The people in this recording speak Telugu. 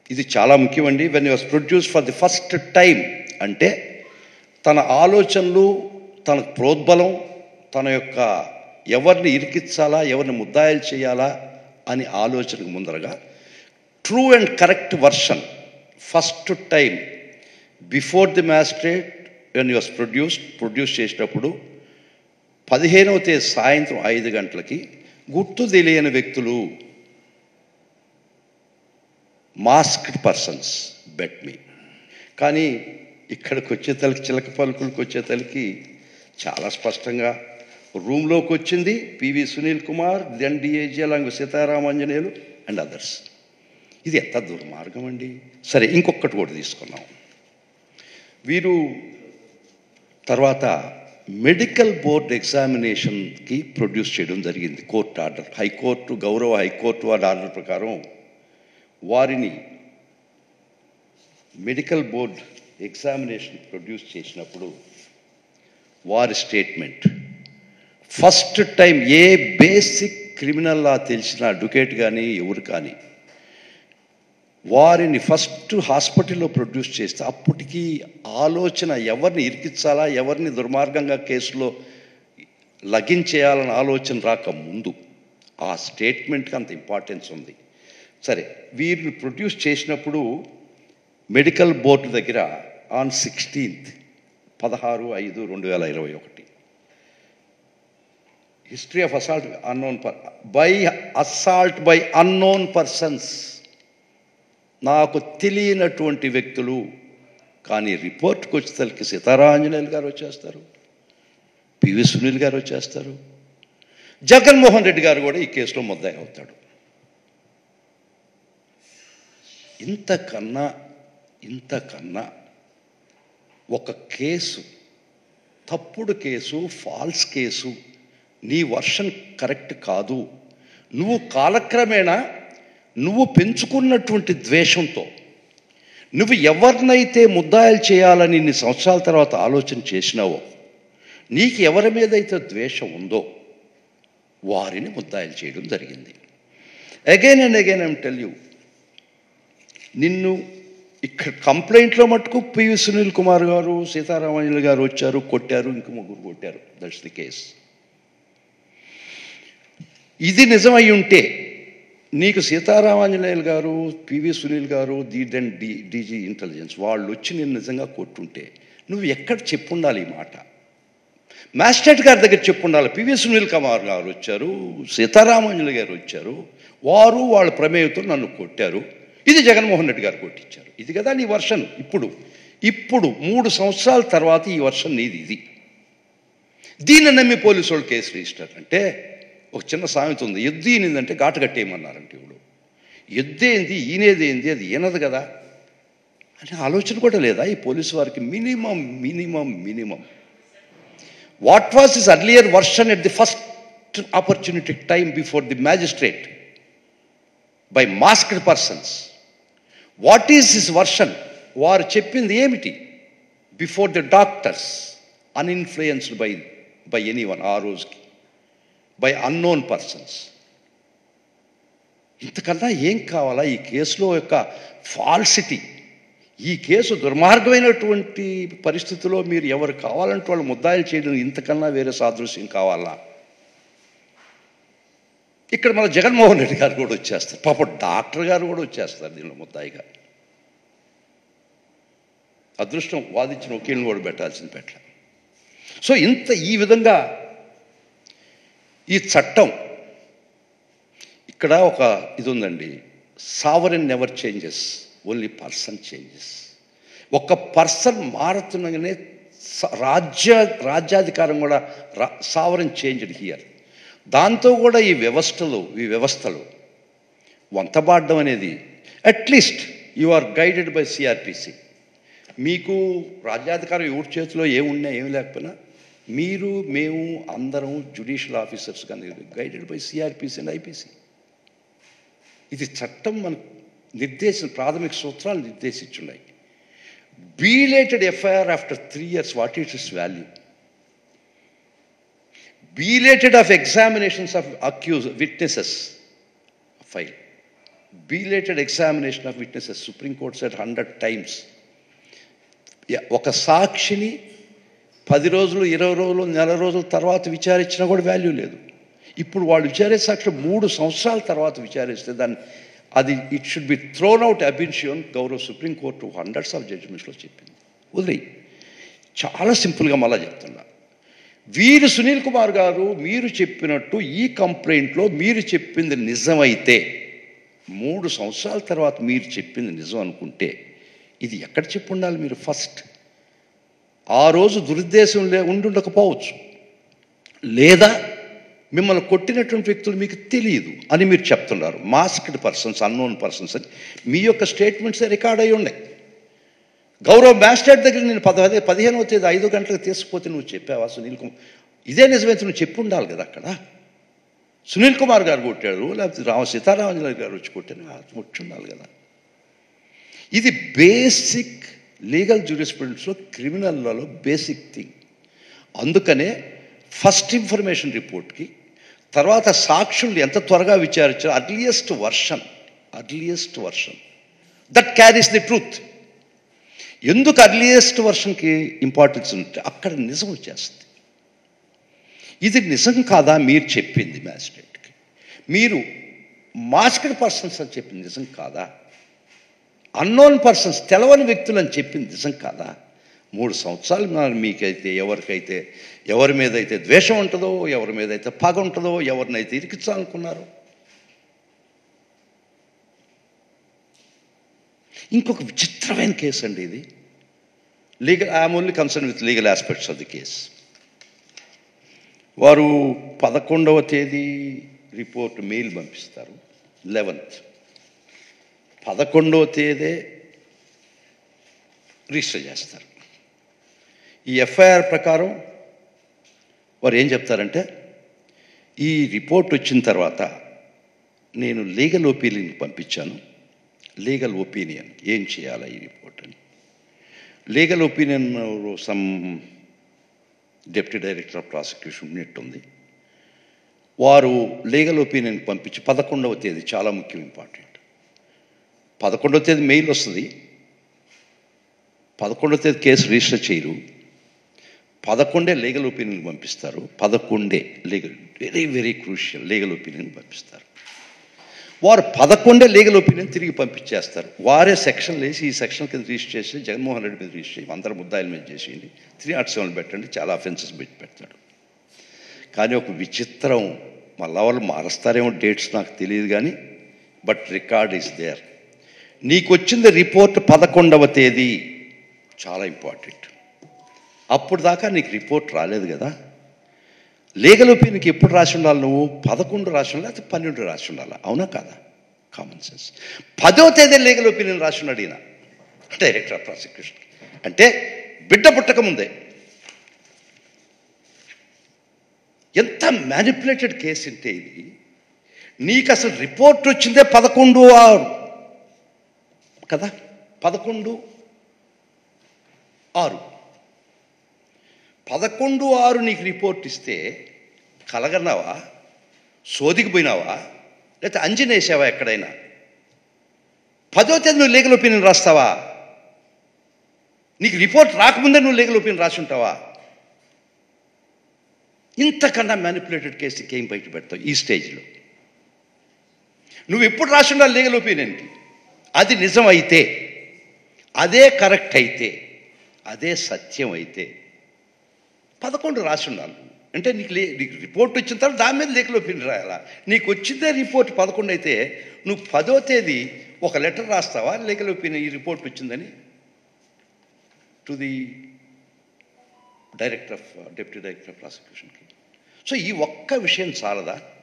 ఇది చాలా ముఖ్యమండి when was produce for the first time అంటే తన ఆలోచనలు తన ప్రోద్బలం తన యొక్క ఎవరిని ఇరికించాలా ఎవరిని ముద్దాయిలు చేయాలా అని ఆలోచనకు ముందరగా true and correct version first time before the magistrate when was produce produce చేసినప్పుడు పదిహేనవ తేదీ సాయంత్రం ఐదు గంటలకి గుర్తు తెలియని వ్యక్తులు మాస్క్డ్ పర్సన్స్ బెట్ మీ కానీ ఇక్కడికి వచ్చేతలకి చిలక పలుకులకు వచ్చేతలకి చాలా స్పష్టంగా రూమ్లోకి వచ్చింది P V Sunil Kumar then DAG along Seetharamanjaneyulu and others ఇది ఎంత దుర్మార్గం అండి సరే ఇంకొకటి కూడా తీసుకున్నాం వీరు తర్వాత మెడికల్ బోర్డ్ ఎగ్జామినేషన్కి ప్రొడ్యూస్ చేయడం జరిగింది కోర్టు ఆర్డర్ హైకోర్టు గౌరవ హైకోర్టు వారి ఆర్డర్ ప్రకారం వారిని మెడికల్ బోర్డ్ ఎగ్జామినేషన్ ప్రొడ్యూస్ చేసినప్పుడు వారి statement first time a basic criminal law తెలిసిన అడ్వకేట్ కానీ ఎవరు కానీ వారిని ఫస్ట్ హాస్పిటల్లో ప్రొడ్యూస్ చేస్తే అప్పటికి ఆలోచన ఎవరిని ఇరికించాలా ఎవరిని దుర్మార్గంగా కేసులో లగించేయాలన్న ఆలోచన రాక ముందు ఆ స్టేట్మెంట్కి అంత ఇంపార్టెన్స్ ఉంది సరే వీరిని ప్రొడ్యూస్ చేసినప్పుడు మెడికల్ బోర్డు దగ్గర ఆన్ సిక్స్టీన్త్ పదహారు ఐదు రెండు వేల ఇరవై ఒకటి history of assault unknown per by assault by unknown persons నాకు తెలియనటువంటి వ్యక్తులు కానీ రిపోర్ట్కి వచ్చేసరికి సీతారాంజనేయులు గారు వచ్చేస్తారు పివి సునీల్ గారు వచ్చేస్తారు జగన్మోహన్ రెడ్డి గారు కూడా ఈ కేసులో ముద్దాయి అవుతాడు ఇంతకన్నా ఇంతకన్నా ఒక కేసు తప్పుడు కేసు ఫాల్స్ కేసు నీ వర్షన్ కరెక్ట్ కాదు నువ్వు కాలక్రమేణా నువ్వు పెంచుకున్నటువంటి ద్వేషంతో నువ్వు ఎవరినైతే ముద్దాయిలు చేయాలని ఇన్ని సంవత్సరాల తర్వాత ఆలోచన చేసినావో నీకు ఎవరి మీద అయితే ద్వేషం ఉందో వారిని ముద్దాయిలు చేయడం జరిగింది again and again I'm tell you నిన్ను ఇక్కడ కంప్లైంట్లో మటుకు పివి సునీల్ కుమార్ గారు సీతారామయ్యలు గారు వచ్చారు కొట్టారు ఇంక ముగ్గురు కొట్టారు దట్స్ ది కేస్ ఇది నిజమై ఉంటే నీకు సీతారామాంజనేయులు గారు పివి సునీల్ గారు the then D DG intelligence వాళ్ళు వచ్చి నేను నిజంగా కొట్టుంటే నువ్వు ఎక్కడ చెప్పుండాలి ఈ మాట మ్యాజిస్ట్రేట్ గారి దగ్గర చెప్పుండాలి పివి సునీల్ కుమార్ గారు వచ్చారు సీతారామాంజనేయులు గారు వచ్చారు వారు వాళ్ళ ప్రమేయంతో నన్ను కొట్టారు ఇది జగన్మోహన్ రెడ్డి గారు కొట్టించారు ఇది కదా నీ వర్షన్ ఇప్పుడు ఇప్పుడు మూడు సంవత్సరాల తర్వాత ఈ వర్షన్ నీది ఇది దీన్ని నమ్మి పోలీసు వాళ్ళు కేసు రిజిస్టర్ అంటే ఒక చిన్న సామెత ఉంది ఎద్దు ఈనిందంటే ఘాటు కట్టేయమన్నారంటే ఇప్పుడు ఎద్దేంది ఈనేదేంది అది ఈనదు కదా అనే ఆలోచన కూడా లేదా ఈ పోలీసు వారికి minimum minimum minimum what was is earlier version at the first opportunity time before the magistrate by masked persons what is this version వారు చెప్పింది ఏమిటి before the doctors uninfluenced by by any one ఆ రోజుకి బై అన్నోన్ పర్సన్స్ ఇంతకన్నా ఏం కావాలా ఈ కేసులో యొక్క ఫాల్సిటీ ఈ కేసు దుర్మార్గమైనటువంటి పరిస్థితిలో మీరు ఎవరు కావాలంటే వాళ్ళు ముద్దాయిలు చేయడం ఇంతకన్నా వేరే సాదృశ్యం కావాలా ఇక్కడ మన జగన్మోహన్ రెడ్డి గారు కూడా వచ్చేస్తారు పాప డాక్టర్ గారు కూడా వచ్చేస్తారు దీనిలో ముద్దాయిగా అదృష్టం వాదించిన వకీల్ని కూడా పెట్టాల్సింది పెట్ట సో ఇంత ఈ విధంగా ఈ చట్టం ఇక్కడ ఒక ఇది ఉందండి sovereign never changes only person changes ఒక పర్సన్ మారుతుండగానే స- రాజ్య రాజ్యాధికారం కూడా రా సావరెన్ చేంజ్డ్ హియర్ దాంతో కూడా ఈ వ్యవస్థలు ఈ వ్యవస్థలు వంతబాడడం అనేది at least you are guided by CrPC మీకు రాజ్యాధికారం ఎవరి చేతిలో ఏమున్నా ఏమి లేకపోయినా మీరు మేము అందరం జ్యుడిషియల్ ఆఫీసర్స్ కానీ guided by CrPC and IPC ఇది చట్టం మనకు నిర్దేశం ప్రాథమిక సూత్రాలు నిర్దేశించున్నాయి belated FIR after three years what is is value belated of examinations of accuse witnesses file belated examination of witnesses supreme court set hundred times ఒక సాక్షిని పది రోజులు ఇరవై రోజులు నెల రోజుల తర్వాత విచారించినా కూడా వాల్యూ లేదు ఇప్పుడు వాళ్ళు విచారే సాక్షి మూడు సంవత్సరాల తర్వాత విచారిస్తే దాన్ని అది it should be thrown out అబిన్షియోన్ గౌరవ సుప్రీం కోర్టు హండ్రెడ్స్ ఆఫ్ జడ్జిమెంట్స్లో చెప్పింది వదిలేయి చాలా సింపుల్గా మళ్ళా చెప్తున్నా వీరు సునీల్ కుమార్ గారు మీరు చెప్పినట్టు ఈ కంప్లైంట్లో మీరు చెప్పింది నిజమైతే మూడు సంవత్సరాల తర్వాత మీరు చెప్పింది నిజం అనుకుంటే ఇది ఎక్కడ చెప్పు ఉండాలి మీరు ఫస్ట్ ఆ రోజు దురుద్దేశం లే ఉండుండకపోవచ్చు లేదా మిమ్మల్ని కొట్టినటువంటి వ్యక్తులు మీకు తెలియదు అని మీరు చెప్తున్నారు మాస్క్డ్ పర్సన్స్ అన్నోన్ పర్సన్స్ అని మీ యొక్క స్టేట్మెంట్స్ రికార్డ్ అయి ఉన్నాయి గౌరవ మ్యాజిస్ట్రేట్ దగ్గర నేను పదహదే పదిహేనవ తేదీ ఐదు గంటలకు తీసుకుపోతే నువ్వు చెప్పావా సునీల్ కుమార్ ఇదే నిజమైతే నువ్వు చెప్పి ఉండాలి కదా అక్కడ సునీల్ కుమార్ గారు కొట్టాడు లేకపోతే రామ సీతారామంజలి గారు వచ్చి కొట్టాను వచ్చి ఉండాలి కదా ఇది బేసిక్ లీగల్ జ్యూరిస్ప్రుడెన్స్లో క్రిమినల్లో బేసిక్ థింగ్ అందుకనే ఫస్ట్ ఇన్ఫర్మేషన్ రిపోర్ట్కి తర్వాత సాక్షులు ఎంత త్వరగా విచారించారో earliest version earliest version that carries the truth ఎందుకు అర్లియస్ట్ వర్షన్కి ఇంపార్టెన్స్ ఉంటే అక్కడ నిజం వచ్చేస్తుంది ఇది నిజం కాదా మీరు చెప్పింది మ్యాజిస్ట్రేట్కి మీరు మాస్కడ్ పర్సన్స్ అని చెప్పింది నిజం కాదా అన్నోన్ పర్సన్స్ తెలవని వ్యక్తులు అని చెప్పింది నిజం కాదా మూడు సంవత్సరాలు నా- మీకైతే ఎవరికైతే ఎవరి మీద అయితే ద్వేషం ఉంటుందో ఎవరి మీద అయితే పగ ఉంటుందో ఎవరినైతే ఇరికించాలనుకున్నారో ఇంకొక విచిత్రమైన కేసు అండి ఇది legal I'm only concern with legal aspects of the case వారు పదకొండవ తేదీ రిపోర్ట్ మెయిల్ పంపిస్తారు లెవెన్త్ పదకొండవ తేదీ రిజిస్టర్ చేస్తారు ఈ ఎఫ్ఐఆర్ ప్రకారం వారు ఏం చెప్తారంటే ఈ రిపోర్ట్ వచ్చిన తర్వాత నేను లీగల్ ఒపీనియన్ పంపించాను లీగల్ ఒపీనియన్ ఏం చేయాలి ఈ రిపోర్ట్ అని legal opinion some deputy director of prosecution ఉన్నట్టుంది వారు లీగల్ ఒపీనియన్ పంపించి పదకొండవ తేదీ చాలా ముఖ్యం ఇంపార్టెంట్ పదకొండవ తేదీ మెయిల్ వస్తుంది పదకొండవ తేదీ కేసు రిజిస్టర్ చేయరు పదకొండే లీగల్ ఒపీనియన్ పంపిస్తారు పదకొండే legal very very crucial legal opinion పంపిస్తారు వారు పదకొండే లీగల్ ఒపీనియన్ తిరిగి పంపించేస్తారు వారే సెక్షన్ వేసి ఈ సెక్షన్ కింద రిజిస్టర్ చేసి జగన్మోహన్ రెడ్డి మీద రిజిస్టర్ చేసి అందరు ముద్దాయిల మీద చేసేయండి త్రీ నాట్ సెవెన్ పెట్టండి చాలా అఫెన్సెస్ పెట్టి పెడతాడు కానీ ఒక విచిత్రం మళ్ళా వాళ్ళు మారుస్తారేమో డేట్స్ నాకు తెలియదు కానీ బట్ రికార్డ్ ఈస్ దేర్ నీకు వచ్చింది రిపోర్ట్ పదకొండవ తేదీ చాలా ఇంపార్టెంట్ అప్పుడు దాకా నీకు రిపోర్ట్ రాలేదు కదా లీగల్ ఒపీనియన్కి ఎప్పుడు రాసి ఉండాలి నువ్వు పదకొండు రాసి ఉండాలి లేకపోతే పన్నెండు రాసి ఉండాలా అవునా కాదా కామన్ సెన్స్ పదో తేదీ లీగల్ ఒపీనియన్ రాసి ఉన్నాడు ఈయన డైరెక్టర్ ఆఫ్ ప్రాసిక్యూషన్ అంటే బిడ్డ పుట్టక ముందే ఎంత మ్యానిపులేటెడ్ కేసు అంటే ఇది నీకు అసలు రిపోర్ట్ వచ్చిందే పదకొండు ఆరు కదా పదకొండు ఆరు పదకొండు ఆరు నీకు రిపోర్ట్ ఇస్తే కలగన్నావా సోదికి పోయినావా లేకపోతే అంజనేసావా ఎక్కడైనా పదో తేదీ నువ్వు లీగల్ ఒపీనియన్ రాస్తావా నీకు రిపోర్ట్ రాకముందే నువ్వు లీగల్ ఒపీనియన్ రాసి ఉంటావా ఇంతకన్నా మ్యానిపులేటెడ్ కేసుకి ఏం బయట పెడతావు ఈ స్టేజ్లో నువ్వు ఎప్పుడు రాసి ఉండాలి లీగల్ ఒపీనియన్కి అది నిజం అయితే అదే కరెక్ట్ అయితే అదే సత్యం అయితే పదకొండు రాసి ఉండాలి అంటే నీకు లే నీకు రిపోర్ట్ వచ్చిన తర్వాత దాని మీద లీగల్ ఒపీనియన్ రాయాలా నీకు వచ్చిందే రిపోర్ట్ పదకొండు అయితే నువ్వు పదో తేదీ ఒక లెటర్ రాస్తావా లీగల్ ఒపీనియన్ ఈ రిపోర్ట్ వచ్చిందని to the director of deputy director of ప్రాసిక్యూషన్కి సో ఈ ఒక్క విషయం చాలదా